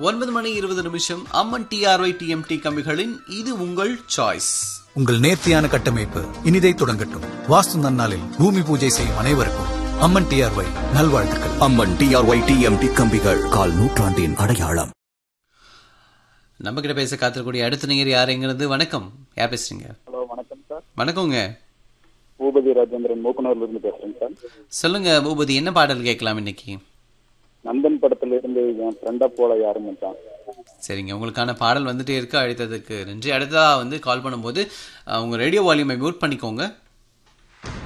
ஒன்பது மணி இருபது நிமிஷம் அம்மன் டிஆர்ஒய் டிஎம்டி கம்பிகளின் இது உங்கள் சாய்ஸ் உங்கள் நேர்த்தியான கட்டமைப்பு இனிதை தொடங்கட்டும் வாஸ்து நன்னாளில் பூமி பூஜை செய்யும் அனைவருக்கும் அம்மன் டிஆர்ஒய் நல்வாழ்த்துக்கள் அம்மன் டிஆர்ஒய் டிஎம்டி கம்பிகள் கால் நூற்றாண்டின் அடையாளம் நம்ம கிட்ட பேச காத்திருக்கூடிய அடுத்த நேர் யாருங்கிறது வணக்கம் யார் பேசுறீங்க ஹலோ வணக்கம் சார் வணக்கங்க பூபதி ராஜேந்திரன் மூக்கனூர்ல இருந்து பேசுறேங்க சார் சொல்லுங்க பூபதி என்ன பாடல் கேட்கலாம் இன்னைக்கு நந்தன் படத்துல இருந்து என் ஃப்ரெண்டா போல யாரும் மச்சான் சரிங்க உங்களுக்கான பாடல் வந்துட்டே இருக்கு அழைத்ததுக்கு நன்றி அடுத்ததா வந்து கால் பண்ணும்போது அஹ், உங்க ரேடியோ வால்யூமை மியூட் பண்ணிக்கோங்க